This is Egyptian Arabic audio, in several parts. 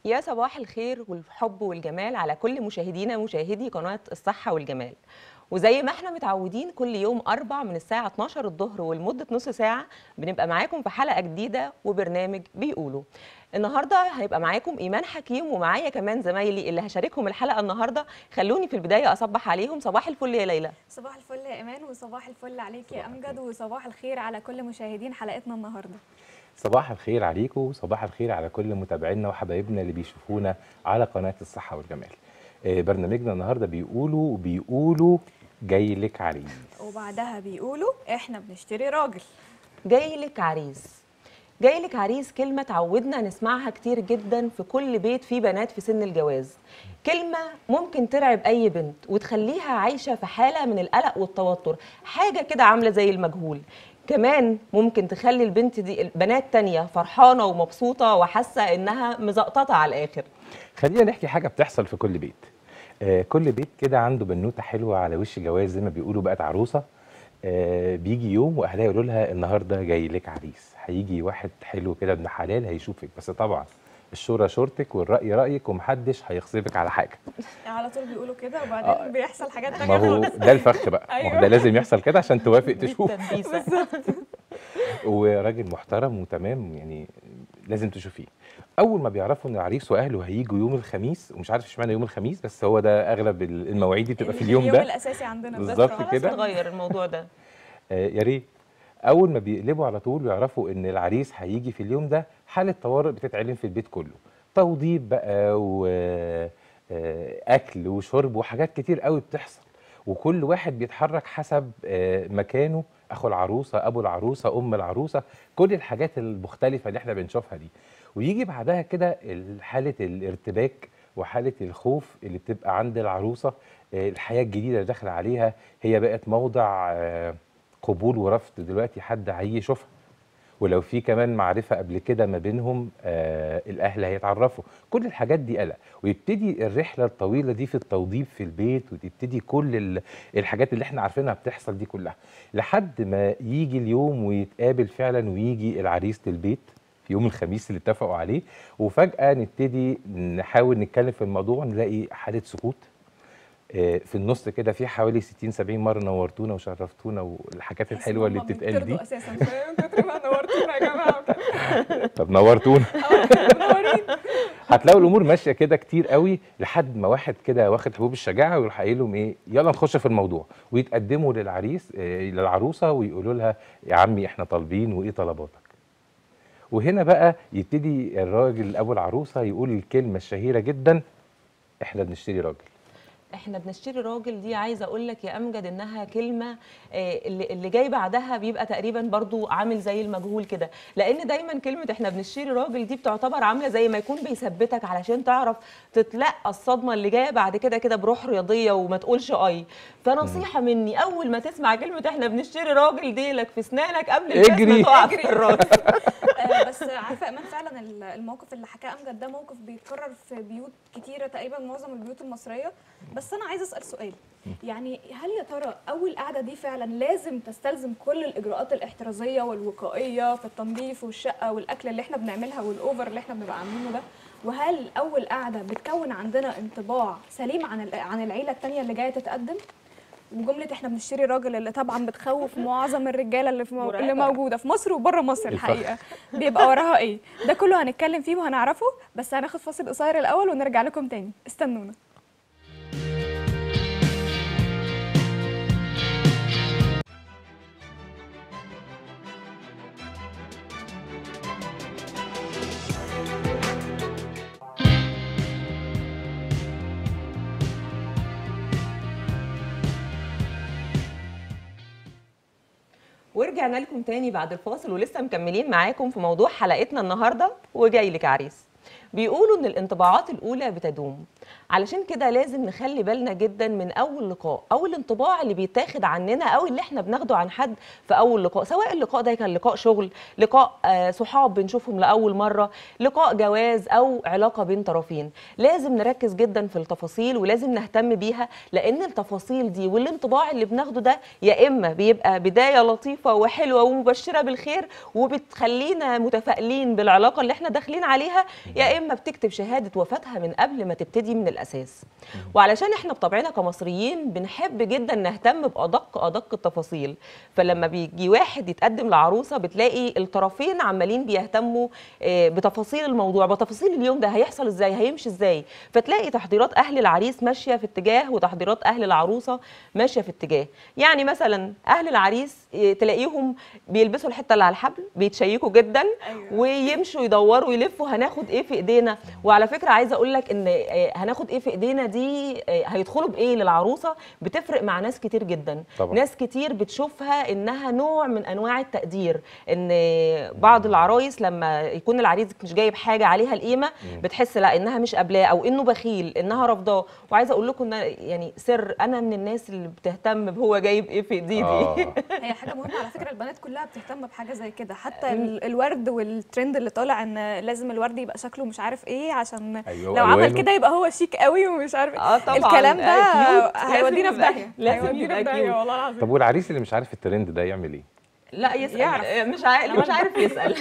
يا صباح الخير والحب والجمال على كل مشاهدينا مشاهدي قناة الصحة والجمال وزي ما احنا متعودين كل يوم أربع من الساعة 12 الظهر ولمدة نص ساعة بنبقى معاكم في حلقة جديدة وبرنامج بيقولوا النهاردة هيبقى معاكم إيمان حكيم ومعايا كمان زمايلي اللي هشاركهم الحلقة النهاردة خلوني في البداية أصبح عليهم صباح الفل يا ليلى صباح الفل يا ايمان وصباح الفل عليك يا امجد وصباح الخير على كل مشاهدين حلقتنا النهارده صباح الخير عليكم وصباح الخير على كل متابعينا وحبايبنا اللي بيشوفونا على قناة الصحة والجمال آه، برنامجنا النهاردة بيقولوا وبيقولوا جاي لك عريس وبعدها بيقولوا احنا بنشتري راجل جاي لك عريس جاي لك عريس كلمة تعودنا نسمعها كتير جدا في كل بيت فيه بنات في سن الجواز كلمة ممكن ترعب أي بنت وتخليها عايشة في حالة من القلق والتوتر حاجة كده عاملة زي المجهول كمان ممكن تخلي البنت دي بنات تانية فرحانة ومبسوطة وحاسة إنها مزقططة على الآخر خلينا نحكي حاجة بتحصل في كل بيت آه، كل بيت كده عنده بنوتة حلوة على وش جواز زي ما بيقولوا بقت عروسة آه، بيجي يوم واهلها يقولوا لها النهارده جاي لك عريس هيجي واحد حلو كده ابن حلال هيشوفك بس طبعا الشورى شورتك والرأي رأيك ومحدش هيغصبك على حاجة على طول بيقولوا كده وبعدين آه. بيحصل حاجات ما تانية هو خالص ده الفخ بقى ما هو أيوة. ده لازم يحصل كده عشان توافق دي تشوف التدبيسة. وراجل محترم وتمام يعني لازم تشوفيه اول ما بيعرفوا ان العريس واهله هيجوا يوم الخميس ومش عارف اشمعنى يوم الخميس بس هو ده اغلب المواعيد دي بتبقى في اليوم اليوم ده الاساسي عندنا بس بالظبط خلاص كده. تغير الموضوع ده آه، يا ريت اول ما بيقلبوا على طول ويعرفوا ان العريس هيجي في اليوم ده حاله طوارئ بتتعلن في البيت كله توضيب بقى واكل وشرب وحاجات كتير قوي بتحصل وكل واحد بيتحرك حسب آه، مكانه اخو العروسه ابو العروسه ام العروسه كل الحاجات المختلفه اللي احنا بنشوفها دي ويجي بعدها كده حاله الارتباك وحاله الخوف اللي بتبقى عند العروسه آه، الحياه الجديده اللي داخله عليها هي بقت موضع آه، قبول ورفض دلوقتي حد هيجي يشوفها ولو في كمان معرفه قبل كده ما بينهم آه الاهل هيتعرفوا كل الحاجات دي قلق ويبتدي الرحله الطويله دي في التوضيب في البيت وتبتدي كل ال- الحاجات اللي احنا عارفينها بتحصل دي كلها لحد ما يجي اليوم ويتقابل فعلا ويجي العريس للبيت في يوم الخميس اللي اتفقوا عليه وفجاه نبتدي نحاول نتكلم في الموضوع نلاقي حاله سكوت آه، في النص كده في حوالي 60 70 مره نورتونا وشرفتونا والحاجات تحس الحلوه إن اللي هما بتتقال دي بيطردوا اساسا فاهم كتر ما نورتونا يا جماعه وكده. طب نورتونا آه، منورين هتلاقوا الامور ماشيه كده كتير قوي لحد ما واحد كده واخد حبوب الشجاعه ويروح قايل لهم ايه يلا نخش في الموضوع ويتقدموا للعريس آه، للعروسه ويقولوا لها يا عمي احنا طالبين وايه طلباتك وهنا بقى يبتدي الراجل ابو العروسه يقول الكلمه الشهيره جدا احنا بنشتري راجل احنا بنشتري راجل دي عايزه اقول لك يا امجد انها كلمه آه، اللي, اللي جاي بعدها بيبقى تقريبا برضو عامل زي المجهول كده لان دايما كلمه احنا بنشتري راجل دي بتعتبر عامله زي ما يكون بيثبتك علشان تعرف تتلقى الصدمه اللي جايه بعد كده كده بروح رياضيه وما تقولش اي فنصيحه مني اول ما تسمع كلمه احنا بنشتري راجل ديلك في اسنانك قبل الجزمه اجري. تقع في الراس آه، بس عارفه ايمان فعلا ال- الموقف اللي حكاه امجد ده موقف بيتكرر في بيوت كتيره تقريبا معظم البيوت المصريه بس انا عايزه اسال سؤال يعني هل يا ترى اول قعده دي فعلا لازم تستلزم كل الاجراءات الاحترازيه والوقائيه في التنظيف والشقه والاكل اللي احنا بنعملها والاوفر اللي احنا بنبقى عاملينه ده وهل اول قعده بتكون عندنا انطباع سليم عن ال- عن العيله التانيه اللي جايه تتقدم وجمله احنا بنشتري راجل اللي طبعا بتخوف معظم الرجاله اللي في مو... اللي مرعبة. موجوده في مصر وبره مصر الفخ. الحقيقه بيبقى وراها ايه ده كله هنتكلم فيه وهنعرفه بس هناخد فاصل قصير الاول ونرجع لكم تاني استنونا ورجعنا لكم تاني بعد الفاصل ولسه مكملين معاكم في موضوع حلقتنا النهارده وجاي لك عريس بيقولوا ان الانطباعات الاولى بتدوم علشان كده لازم نخلي بالنا جدا من اول لقاء او الانطباع اللي بيتاخد عننا او اللي احنا بناخده عن حد في اول لقاء سواء اللقاء ده كان لقاء شغل لقاء آه، صحاب بنشوفهم لاول مره لقاء جواز او علاقه بين طرفين لازم نركز جدا في التفاصيل ولازم نهتم بيها لان التفاصيل دي والانطباع اللي بناخده ده يا اما بيبقى بدايه لطيفه وحلوه ومبشره بالخير وبتخلينا متفائلين بالعلاقه اللي احنا داخلين عليها يا اما بتكتب شهاده وفاتها من قبل ما تبتدي من الاساس وعلشان احنا بطبعنا كمصريين بنحب جدا نهتم بادق ادق التفاصيل فلما بيجي واحد يتقدم لعروسه بتلاقي الطرفين عمالين بيهتموا آه، بتفاصيل الموضوع بتفاصيل اليوم ده هيحصل ازاي هيمشي ازاي فتلاقي تحضيرات اهل العريس ماشيه في اتجاه وتحضيرات اهل العروسه ماشيه في اتجاه يعني مثلا اهل العريس آه، تلاقيهم بيلبسوا الحته اللي على الحبل بيتشيكوا جدا أيوة. ويمشوا يدوروا يلفوا هناخد ايه في ايدينا وعلى فكره عايزه اقول لك ان آه، هناخد ايه في ايدينا دي آه، هيدخلوا بايه للعروسه بتفرق مع ناس كتير جدا طبعا. ناس كتير بتشوفها انها نوع من انواع التقدير ان بعض العرايس لما يكون العريس مش جايب حاجه عليها القيمه بتحس لا انها مش قابلاه او انه بخيل انها رافضاه وعايزه اقول لكم ان يعني سر انا من الناس اللي بتهتم بهو جايب ايه في ايديه دي آه. هي حاجه مهمه على فكره البنات كلها بتهتم بحاجه زي كده حتى ال- الورد والترند اللي طالع ان لازم الورد يبقى شكله مش عارف ايه عشان أيوة، لو عمل وألوانه. كده يبقى هو شيك قوي ومش عارف إيه. اه طبعا الكلام ده آه، cute. هيودينا في لازم يبقى- داهيه لازم هيودينا يبقى في داهيه cute. والله العظيم طب والعريس اللي مش عارف الترند ده يعمل ايه؟ لا يسأل يعرف. مش عارف مش عارف يسأل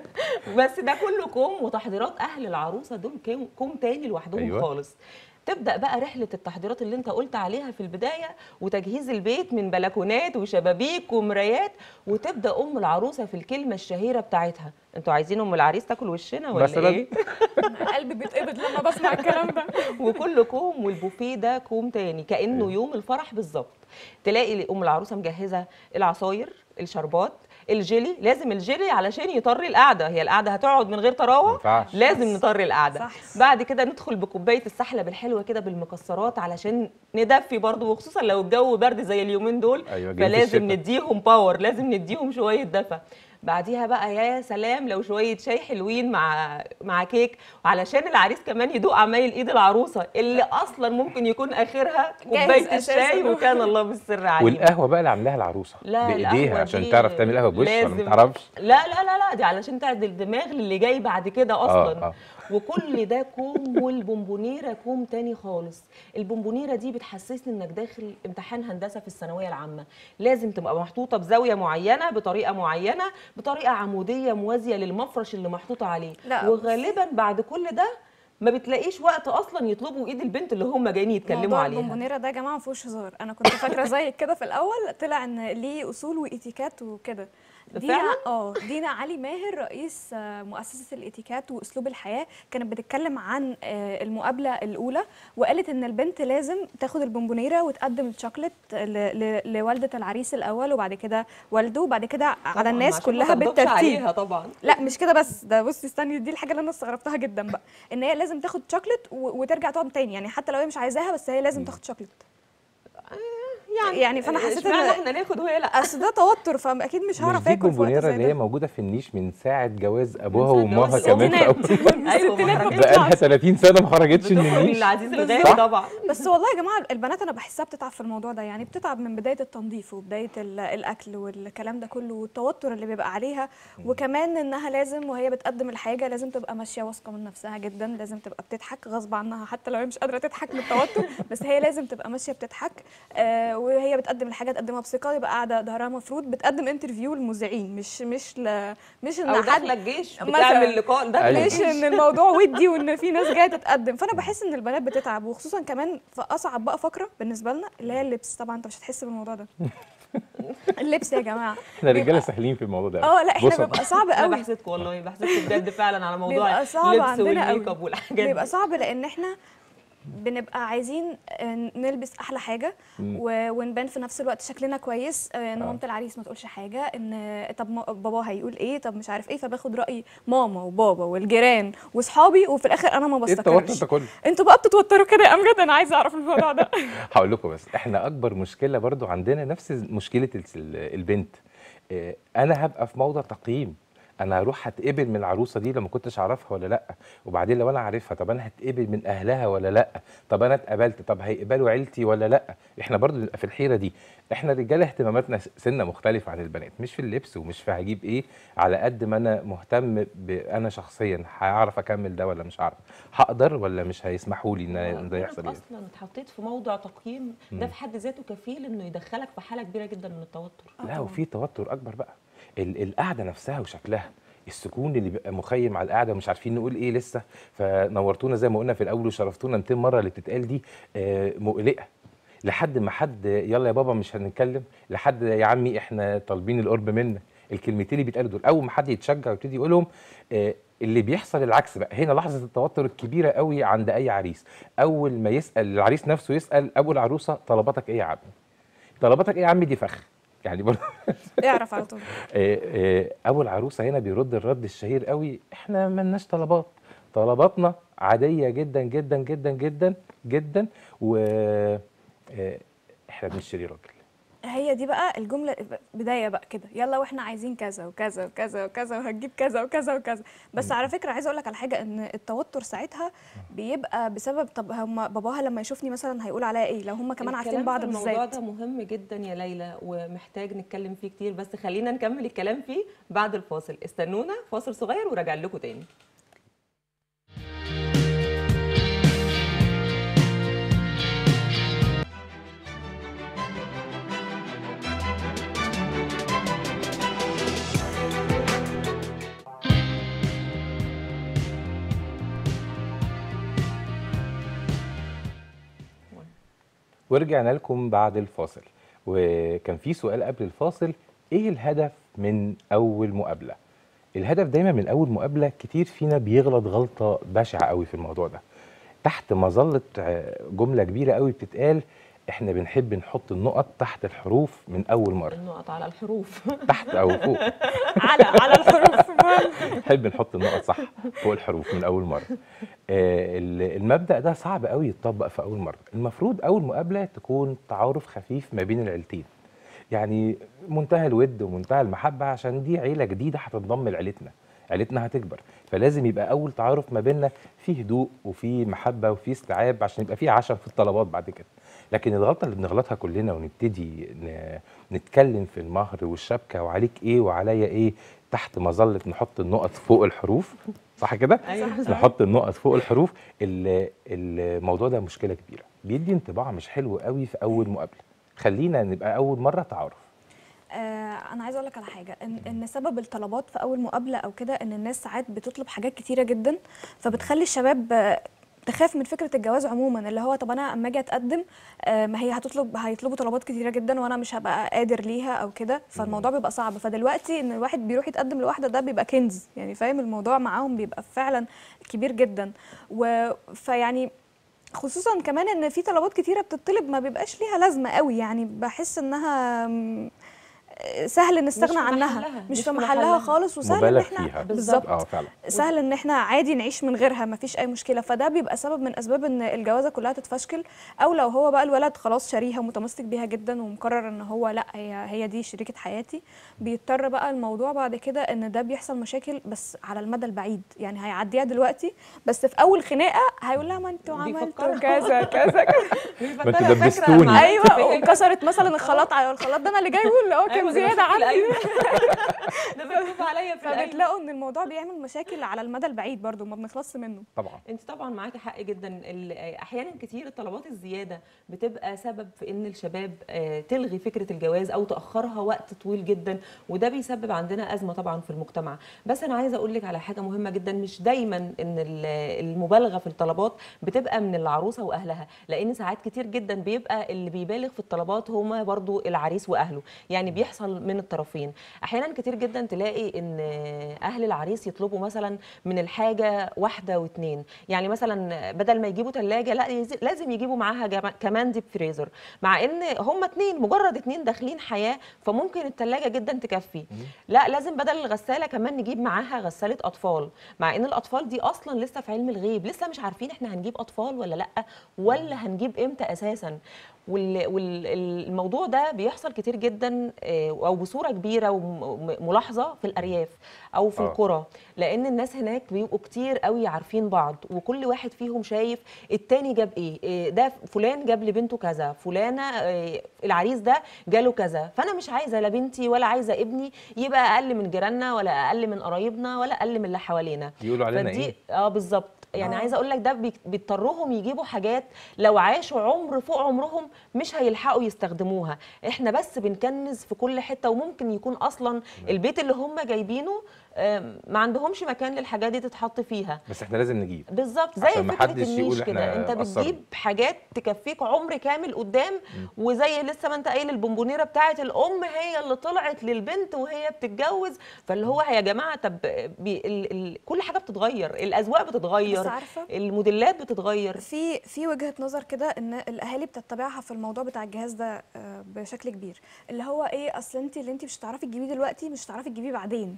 بس ده كله كوم وتحضيرات أهل العروسة دول كوم, كوم تاني لوحدهم أيوة. أيوة. خالص تبدأ بقى رحلة التحضيرات اللي انت قلت عليها في البداية وتجهيز البيت من بلكونات وشبابيك ومرايات وتبدأ أم العروسة في الكلمة الشهيرة بتاعتها انتوا عايزين أم العريس تاكل وشنا ولا مثلاً. ايه؟ قلبي بيتقبض لما بسمع الكلام ده وكل كوم والبوفيه ده كوم تاني كانه يوم الفرح بالظبط تلاقي ام العروسه مجهزه العصاير الشربات الجيلي لازم الجيلي علشان يطري القعده هي القعده هتقعد من غير ما طراوه ينفعش لازم نطري القعده صح. بعد كده ندخل بكوبايه السحلب الحلوه كده بالمكسرات علشان ندفي برضو وخصوصا لو الجو برد زي اليومين دول أيوة، جاي في فلازم الشتا. نديهم باور لازم نديهم شويه دفى بعديها بقى يا سلام لو شويه شاي حلوين مع مع كيك وعلشان العريس كمان يدوق عمايل ايد العروسه اللي اصلا ممكن يكون اخرها جاهز كوبايه أساساً. الشاي وكان الله بالسر عليه والقهوه بقى اللي عاملاها العروسه لا، بايديها القهوة عشان دي تعرف تعمل قهوه بوش ولا ما لازم. تعرفش لا لا لا لا دي علشان تعدل دماغ للي جاي بعد كده اصلا آه، آه. وكل ده كوم والبونبونيره كوم تاني خالص البونبونيره دي بتحسسني انك داخل امتحان هندسه في الثانويه العامه لازم تبقى محطوطه بزاويه معينه بطريقه معينه بطريقه عموديه موازيه للمفرش اللي محطوطه عليه لا، وغالبا بعد كل ده ما بتلاقيش وقت اصلا يطلبوا ايد البنت اللي هم جايين يتكلموا موضوع عليها البونبونيره ده يا جماعه ما فيهوش هزار انا كنت فاكره زي كده في الاول طلع ان ليه اصول واتيكات وكده دينا فعلا؟ اه دينا علي ماهر رئيس آه، مؤسسه الاتيكات واسلوب الحياه كانت بتتكلم عن آه، المقابله الاولى وقالت ان البنت لازم تاخد البونبونيره وتقدم الشوكليت ل- ل- لوالده العريس الاول وبعد كده والده وبعد كده على طبعاً، الناس عشان ما كلها تغضبش بالترتيب عليها طبعا لا مش كده بس ده بصي استني دي الحاجه اللي انا استغربتها جدا بقى ان هي لازم تاخد شوكليت و- وترجع تقعد تاني يعني حتى لو هي مش عايزاها بس هي لازم تاخد شوكليت يعني يعني فأنا حسيت اشمعنى إن- احنا ناخد وهي لا اصل ده توتر فاكيد مش مش هعرف دي اكل في وقت البونبونيره زي اللي هي ده موجوده في النيش من ساعه جواز ابوها ساعة وامها جواز كمان في الستينات. أول- ايوه ما الستينات خرجتش. بقالها 30 سنه ما خرجتش من بتخرج من النيش العزيز بالظبط. الغالي طبعا بس والله يا جماعه البنات انا بحسها بتتعب في الموضوع ده يعني بتتعب من بدايه التنظيف وبدايه ال- الاكل والكلام ده كله والتوتر اللي بيبقى عليها وكمان انها لازم وهي بتقدم الحاجه لازم تبقى ماشيه واثقه من نفسها جدا لازم تبقى بتضحك غصب عنها حتى لو هي مش قادره تضحك من التوتر بس هي لازم تبقى ماشيه بتضحك آه وهي بتقدم الحاجه تقدمها بثقه يبقى قاعده ظهرها مفروض بتقدم انترفيو للمذيعين مش مش ل... مش ان او حد داخله الجيش مثلاً. بتعمل لقاء داخله أيوة. مش ان الموضوع ودي وان في ناس جايه تتقدم فانا بحس ان البنات بتتعب وخصوصا كمان في اصعب بقى فقره بالنسبه لنا اللي هي اللبس طبعا انت مش هتحس بالموضوع ده اللبس يا جماعه احنا رجاله سهلين في الموضوع ده اه لا احنا بص، بيبقى صعب انا قوي بحسدكم والله بحسدكم بجد فعلا على موضوع بيبقى صعب اللبس عندنا قوي. والميك اب والحاجات بيبقى دي صعب لان احنا بنبقى عايزين آه، نلبس احلى حاجه و- ونبان في نفس الوقت شكلنا كويس آه، ان آه. مامه العريس ما تقولش حاجه ان آه، طب ما- بابا هيقول ايه طب مش عارف ايه فباخد راي ماما وبابا والجيران واصحابي وفي الاخر انا ما ايه التوتر بستقرش ده كله انتوا بقى بتتوتروا كده يا امجد انا عايزه اعرف الموضوع ده هقول لكم بس احنا اكبر مشكله برضو عندنا نفس مشكله ال- البنت إيه، انا هبقى في موضع تقييم انا هروح هتقبل من العروسه دي لما كنتش اعرفها ولا لا وبعدين لو انا عارفها طب انا هتقبل من اهلها ولا لا طب انا اتقبلت طب هيقبلوا عيلتي ولا لا احنا برضو بنبقى في الحيره دي احنا الرجاله اهتماماتنا سنه مختلفه عن البنات مش في اللبس ومش في هجيب ايه على قد ما انا مهتم ب... انا شخصيا هعرف اكمل ده ولا مش هعرف هقدر ولا مش هيسمحوا لي ان إن ده يحصل كونك يعني اصلا اتحطيت في موضع تقييم ده في حد ذاته كفيل انه يدخلك في حاله كبيره جدا من التوتر آه لا طبعاً. وفي توتر اكبر بقى ال- القعده نفسها وشكلها السكون اللي بيبقى مخيم على القعده ومش عارفين نقول ايه لسه فنورتونا زي ما قلنا في الاول وشرفتونا 200 مره اللي بتتقال دي آه، مقلقه لحد ما حد يلا يا بابا مش هنتكلم لحد يا عمي احنا طالبين القرب منك الكلمتين اللي بيتقالوا دول اول ما حد يتشجع ويبتدي يقولهم آه، اللي بيحصل العكس بقى هنا لحظه التوتر الكبيره قوي عند اي عريس اول ما يسال العريس نفسه يسال ابو العروسه طلباتك ايه يا عمي طلباتك ايه يا عمي دي فخ يعني برضه اعرف على طول آه، آه، ابو العروسه هنا بيرد الرد الشهير قوي احنا ملناش طلبات طلباتنا عاديه جدا جدا جدا جدا جدا و آه، احنا بنشتري راجل هي دي بقى الجمله بدايه بقى كده يلا واحنا عايزين كذا وكذا وكذا وكذا وهتجيب كذا وكذا وكذا بس على فكره عايزه اقول لك على حاجه ان التوتر ساعتها بيبقى بسبب طب هم باباها لما يشوفني مثلا هيقول عليا ايه لو هم كمان عارفين الكلام بعض في الموضوع بالذات ده مهم جدا يا ليلى ومحتاج نتكلم فيه كتير بس خلينا نكمل الكلام فيه بعد الفاصل استنونا فاصل صغير وراجع لكم تاني ورجعنا لكم بعد الفاصل وكان في سؤال قبل الفاصل ايه الهدف من اول مقابله الهدف دايما من اول مقابله كتير فينا بيغلط غلطه بشعه قوي في الموضوع ده تحت مظله آه، جمله كبيره قوي بتتقال احنا بنحب نحط النقط تحت الحروف من اول مره النقط على الحروف تحت او فوق على على الحروف نحب نحط النقط صح فوق الحروف من اول مره آه، ال- المبدا ده صعب قوي يتطبق في اول مره المفروض اول مقابله تكون تعارف خفيف ما بين العيلتين يعني منتهى الود ومنتهى المحبه عشان دي عيله جديده هتنضم لعيلتنا عيلتنا هتكبر فلازم يبقى اول تعارف ما بيننا فيه هدوء وفيه محبه وفيه استيعاب عشان يبقى فيه عشم في الطلبات بعد كده لكن الغلطه اللي بنغلطها كلنا ونبتدي ن- نتكلم في المهر والشبكه وعليك ايه وعليا ايه تحت مظله نحط النقط فوق الحروف صح كده ايوه نحط النقط فوق الحروف ال- الموضوع ده مشكله كبيره بيدي انطباع مش حلو قوي في اول مقابله خلينا نبقى اول مره تعارف آه انا عايزه اقول لك على حاجه ان ان سبب الطلبات في اول مقابله او كده ان الناس ساعات بتطلب حاجات كتيره جدا فبتخلي الشباب آه، تخاف من فكره الجواز عموما اللي هو طب انا اما اجي اتقدم آه، ما هي هتطلب هيطلبوا طلبات كتيره جدا وانا مش هبقى قادر ليها او كده فالموضوع بيبقى صعب فدلوقتي ان الواحد بيروح يتقدم لواحده ده بيبقى كنز يعني فاهم الموضوع معاهم بيبقى فعلا كبير جدا و فيعني خصوصا كمان ان في طلبات كتيره بتطلب ما بيبقاش ليها لازمه قوي يعني بحس انها م، سهل نستغنى في عنها محلها، مش مش في في محلها محلها. خالص وسهل ان مبالغ احنا فيها بالظبط اه فعلا سهل ان احنا عادي نعيش من غيرها مفيش اي مشكله فده بيبقى سبب من اسباب ان الجوازه كلها تتفشكل او لو هو بقى الولد خلاص شاريها ومتمسك بيها جدا ومقرر ان هو لا هي هي دي شريكه حياتي بيضطر بقى الموضوع بعد كده ان ده بيحصل مشاكل بس على المدى البعيد يعني هيعديها دلوقتي بس في اول خناقه هيقول لها ما انتوا عملتوا بيفكرها. كذا كذا كذا ما انتوا دبستوني ايوه وكسرت مثلا الخلاط على الخلاط ده انا اللي جايبه اللي هو كان زياده عندي ده مكتوب عليا في القايمة. فبتلاقوا ان الموضوع بيعمل مشاكل على المدى البعيد برضو ما بنخلصش منه طبعا انت طبعا معاكي حق جدا ال- احيانا كتير الطلبات الزياده بتبقى سبب في ان الشباب آه، تلغي فكره الجواز او تاخرها وقت طويل جدا وده بيسبب عندنا ازمه طبعا في المجتمع بس انا عايزه اقول لك على حاجه مهمه جدا مش دايما ان ال- المبالغه في الطلبات بتبقى من العروسه واهلها لان ساعات كتير جدا بيبقى اللي بيبالغ في الطلبات هما برضو العريس واهله يعني بيحصل من الطرفين احيانا كتير جدا تلاقي ان اهل العريس يطلبوا مثلا من الحاجه واحده واثنين يعني مثلا بدل ما يجيبوا ثلاجه لا يز- لازم يجيبوا معاها جما- كمان ديب فريزر مع ان هم اتنين مجرد اتنين داخلين حياه فممكن الثلاجه جدا تكفي لا لازم بدل الغساله كمان نجيب معاها غساله اطفال مع ان الاطفال دي اصلا لسه في علم الغيب لسه مش عارفين احنا هنجيب اطفال ولا لا ولا هنجيب امتى اساسا والموضوع ده بيحصل كتير جدا آه، او بصوره كبيره وملاحظه في الارياف او في آه. القرى لان الناس هناك بيبقوا كتير قوي عارفين بعض وكل واحد فيهم شايف التاني جاب ايه إيه ده فلان جاب لبنته كذا فلانه إيه العريس ده جاله كذا فانا مش عايزه لا بنتي ولا عايزه ابني يبقى اقل من جيراننا ولا اقل من قرايبنا ولا اقل من اللي حوالينا يقولوا علينا فدي ايه اه بالظبط يعني آه. عايزه اقول لك ده بيك- بيضطرهم يجيبوا حاجات لو عاشوا عمر فوق عمرهم مش هيلحقوا يستخدموها احنا بس بنكنز في كل حته وممكن يكون اصلا البيت اللي هم جايبينه آم، ما عندهمش مكان للحاجات دي تتحط فيها بس احنا لازم نجيب بالظبط زي عشان فكره محدش النيش يقول كده إحنا انت قصرنا. بتجيب حاجات تكفيك عمر كامل قدام وزي لسه ما انت قايل البونبونيره بتاعت الام هي اللي طلعت للبنت وهي بتتجوز فاللي هو يا جماعه طب بي ال ال كل حاجه بتتغير الاذواق بتتغير بس عارفه الموديلات بتتغير في في وجهه نظر كده ان الاهالي بتتبعها في الموضوع بتاع الجهاز ده آه، بشكل كبير اللي هو ايه اصل انت اللي انت مش هتعرفي تجيبيه دلوقتي مش هتعرفي تجيبيه بعدين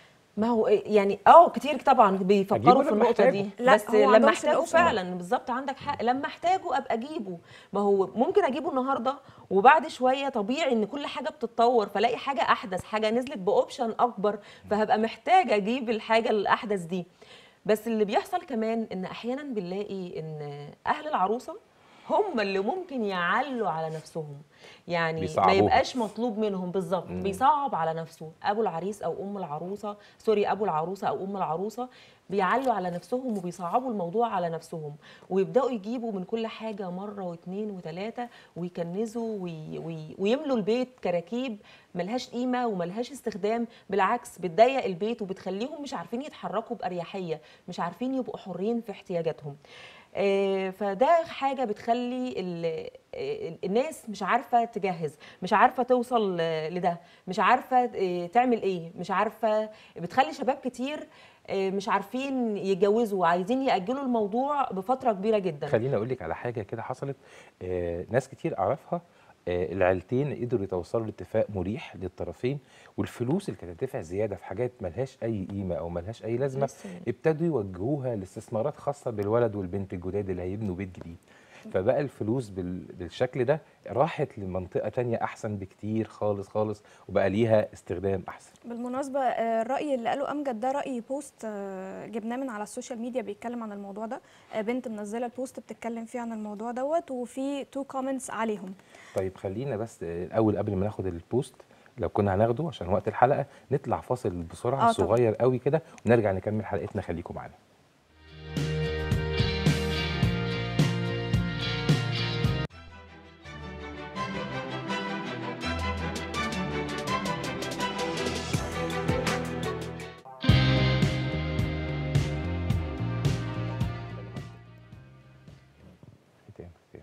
ما هو إيه يعني اه كتير طبعا أجيبه بيفكروا في لما النقطه أحتاجه. دي لا، بس هو لما عندهمش احتاجه الأوبشن ده. فعلا بالظبط عندك حق لما احتاجه ابقى اجيبه ما هو ممكن اجيبه النهارده وبعد شويه طبيعي ان كل حاجه بتتطور فلاقي حاجه احدث حاجه نزلت باوبشن اكبر فهبقى محتاجه اجيب الحاجه الاحدث دي بس اللي بيحصل كمان ان احيانا بنلاقي ان اهل العروسه هم اللي ممكن يعلوا على نفسهم يعني ما بيصعبوها. يبقاش مطلوب منهم بالظبط بيصعب على نفسه ابو العريس او ام العروسه سوري ابو العروسه او ام العروسه بيعلوا على نفسهم وبيصعبوا الموضوع على نفسهم ويبداوا يجيبوا من كل حاجه مره واثنين وثلاثه ويكنزوا وي وي ويملوا البيت كراكيب ملهاش قيمه وملهاش استخدام بالعكس بتضيق البيت وبتخليهم مش عارفين يتحركوا باريحيه مش عارفين يبقوا حرين في احتياجاتهم آه، فده حاجه بتخلي ال- آه، الناس مش عارفه تجهز مش عارفه توصل آه، لده مش عارفه آه، تعمل ايه مش عارفه بتخلي شباب كتير آه، مش عارفين يتجوزوا وعايزين ياجلوا الموضوع بفتره كبيره جدا خليني اقول لك على حاجه كده حصلت آه ناس كتير اعرفها آه العيلتين قدروا يتوصلوا لاتفاق مريح للطرفين والفلوس اللي كانت هتدفع زياده في حاجات ملهاش اي قيمه او ملهاش اي لازمه لسه. ابتدوا يوجهوها لاستثمارات خاصه بالولد والبنت الجداد اللي هيبنوا بيت جديد فبقى الفلوس بال- بالشكل ده راحت لمنطقه تانية احسن بكتير خالص خالص وبقى ليها استخدام احسن بالمناسبة آه، الرأي اللي قاله أمجد ده رأي بوست آه، جبناه من على السوشيال ميديا بيتكلم عن الموضوع ده آه، بنت منزلة البوست بتتكلم فيه عن الموضوع دوت وفي تو كومنتس عليهم طيب خلينا بس آه، الاول قبل ما ناخد البوست لو كنا هناخده عشان وقت الحلقه نطلع فاصل بسرعه آه، طبعاً. صغير قوي كده ونرجع نكمل حلقتنا خليكم معانا ختام، ختام.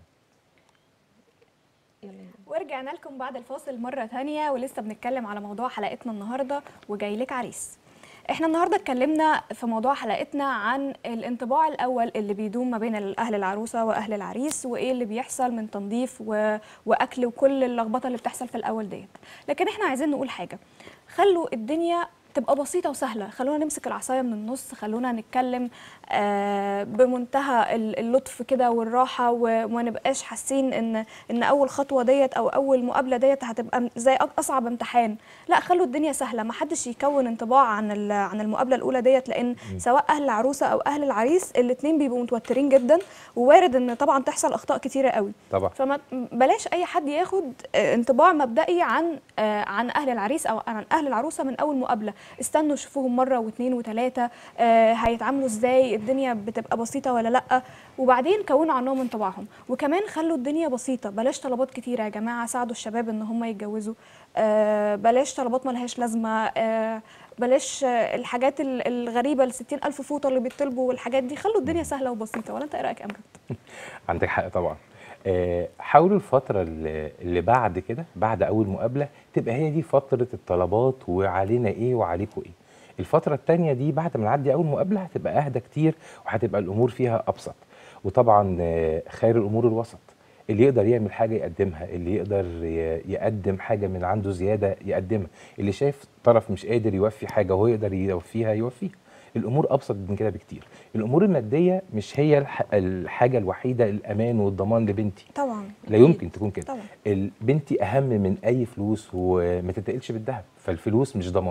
يلا. ورجعنا لكم بعد الفاصل مرة تانية ولسه بنتكلم على موضوع حلقتنا النهاردة وجاي لك عريس احنا النهارده اتكلمنا في موضوع حلقتنا عن الانطباع الاول اللي بيدوم ما بين اهل العروسه واهل العريس وايه اللي بيحصل من تنظيف و... واكل وكل اللخبطه اللي بتحصل في الاول ديت لكن احنا عايزين نقول حاجه خلوا الدنيا تبقى بسيطه وسهله خلونا نمسك العصايه من النص خلونا نتكلم آه بمنتهى ال- اللطف كده والراحه وما نبقاش حاسين ان ان اول خطوه ديت او اول مقابله ديت هتبقى زي أك- اصعب امتحان لا خلوا الدنيا سهله ما حدش يكون انطباع عن ال- عن المقابله الاولى ديت لان سواء اهل العروسه او اهل العريس الاثنين بيبقوا متوترين جدا ووارد ان طبعا تحصل اخطاء كتيره قوي طبعا فما بلاش اي حد ياخد آه، انطباع مبدئي عن آه، عن اهل العريس او عن اهل العروسه من اول مقابله استنوا شوفوهم مره واثنين وثلاثه هيتعاملوا ازاي الدنيا بتبقى بسيطه ولا لا وبعدين كونوا عنهم انطباعهم وكمان خلوا الدنيا بسيطه بلاش طلبات كتيره يا جماعه ساعدوا الشباب ان هم يتجوزوا آه، بلاش طلبات ملهاش لازمه آه، بلاش آه، الحاجات ال- الغريبه ال ألف فوطه اللي بيطلبوا والحاجات دي خلوا الدنيا سهله وبسيطه ولا انت ايه رايك يا امجد عندك حق طبعا آه، حاولوا الفترة اللي اللي بعد كده بعد أول مقابلة تبقى هي دي فترة الطلبات وعلينا إيه وعليكوا إيه. الفترة التانية دي بعد ما نعدي أول مقابلة هتبقى أهدى كتير وهتبقى الأمور فيها أبسط. وطبعا آه، خير الأمور الوسط. اللي يقدر يعمل حاجة يقدمها، اللي يقدر ي- يقدم حاجة من عنده زيادة يقدمها، اللي شايف طرف مش قادر يوفي حاجة وهو يقدر يوفيها يوفيها. الامور ابسط من كده بكتير الامور الماديه مش هي الح- الحاجه الوحيده الامان والضمان لبنتي طبعا لا يمكن تكون كده طبعا ال- بنتي اهم من اي فلوس وما تتقلش بالذهب فالفلوس مش ضمان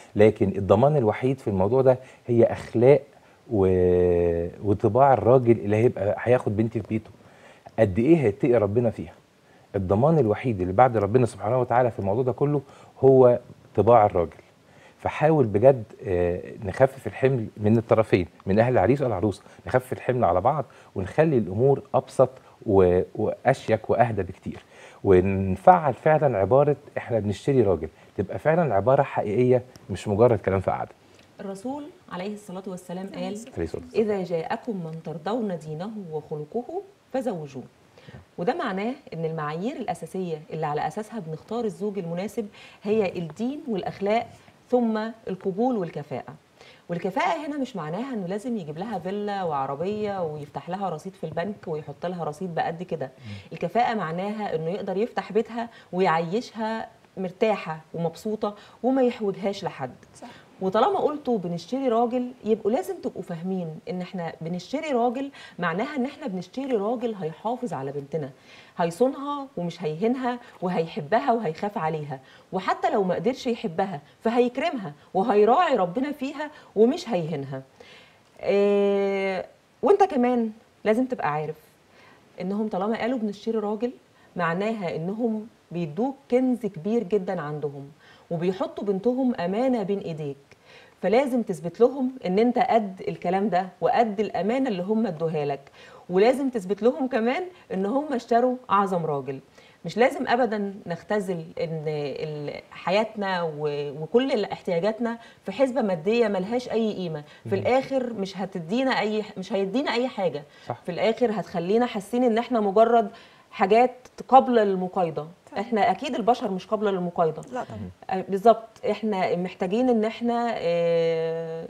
لكن الضمان الوحيد في الموضوع ده هي اخلاق و... وطباع الراجل اللي هيبقى هياخد بنتي في بيته قد ايه هيتقي ربنا فيها الضمان الوحيد اللي بعد ربنا سبحانه وتعالى في الموضوع ده كله هو طباع الراجل فحاول بجد آه، نخفف الحمل من الطرفين من اهل العريس والعروسه نخفف الحمل على بعض ونخلي الامور ابسط و- واشيك واهدى بكتير ونفعل فعلا عباره احنا بنشتري راجل تبقى فعلا عباره حقيقيه مش مجرد كلام في قعده الرسول عليه الصلاة والسلام قال عليه الصلاة والسلام. إذا جاءكم من ترضون دينه وخلقه فزوجوه وده معناه ان المعايير الاساسيه اللي على اساسها بنختار الزوج المناسب هي الدين والاخلاق ثم القبول والكفاءه والكفاءه هنا مش معناها انه لازم يجيب لها فيلا وعربيه ويفتح لها رصيد في البنك ويحط لها رصيد بقد كده الكفاءه معناها انه يقدر يفتح بيتها ويعيشها مرتاحه ومبسوطه وما يحوجهاش لحد صح وطالما قلتوا بنشتري راجل يبقوا لازم تبقوا فاهمين ان احنا بنشتري راجل معناها ان احنا بنشتري راجل هيحافظ على بنتنا هيصونها ومش هيهينها وهيحبها وهيخاف عليها وحتى لو ما قدرش يحبها فهيكرمها وهيراعي ربنا فيها ومش هيهينها إيه وانت كمان لازم تبقى عارف انهم طالما قالوا بنشتري راجل معناها انهم بيدوك كنز كبير جدا عندهم وبيحطوا بنتهم امانه بين ايديك فلازم تثبت لهم ان انت قد الكلام ده وقد الامانه اللي هم ادوها لك ولازم تثبت لهم كمان ان هم اشتروا اعظم راجل مش لازم ابدا نختزل ان ال- حياتنا و- وكل احتياجاتنا في حسبه ماديه ملهاش اي قيمه في الاخر مش هتدينا اي مش هيدينا اي حاجه صح. في الاخر هتخلينا حاسين ان احنا مجرد حاجات قابله للمقايضه طبعا. احنا اكيد البشر مش قابله للمقايضه لا طبعا آه، بالظبط احنا محتاجين ان احنا آه،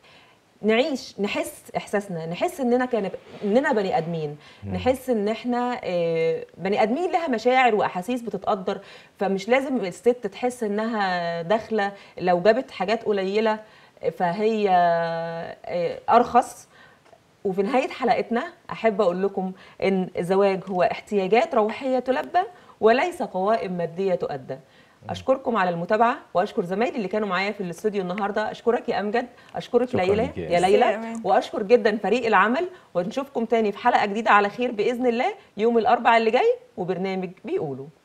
نعيش نحس احساسنا نحس اننا كان اننا بني ادمين نحس ان احنا آه، بني ادمين لها مشاعر واحاسيس بتتقدر فمش لازم الست تحس انها داخله لو جابت حاجات قليله فهي آه، ارخص وفي نهايه حلقتنا احب اقول لكم ان الزواج هو احتياجات روحيه تلبى وليس قوائم ماديه تؤدى اشكركم على المتابعه واشكر زمايلي اللي كانوا معايا في الاستوديو النهارده اشكرك يا امجد اشكرك شكراً ليلى ليكي يا يا أمين. ليلى يا أمان. واشكر جدا فريق العمل ونشوفكم تاني في حلقه جديده على خير باذن الله يوم الاربعاء اللي جاي وبرنامج بيقولوا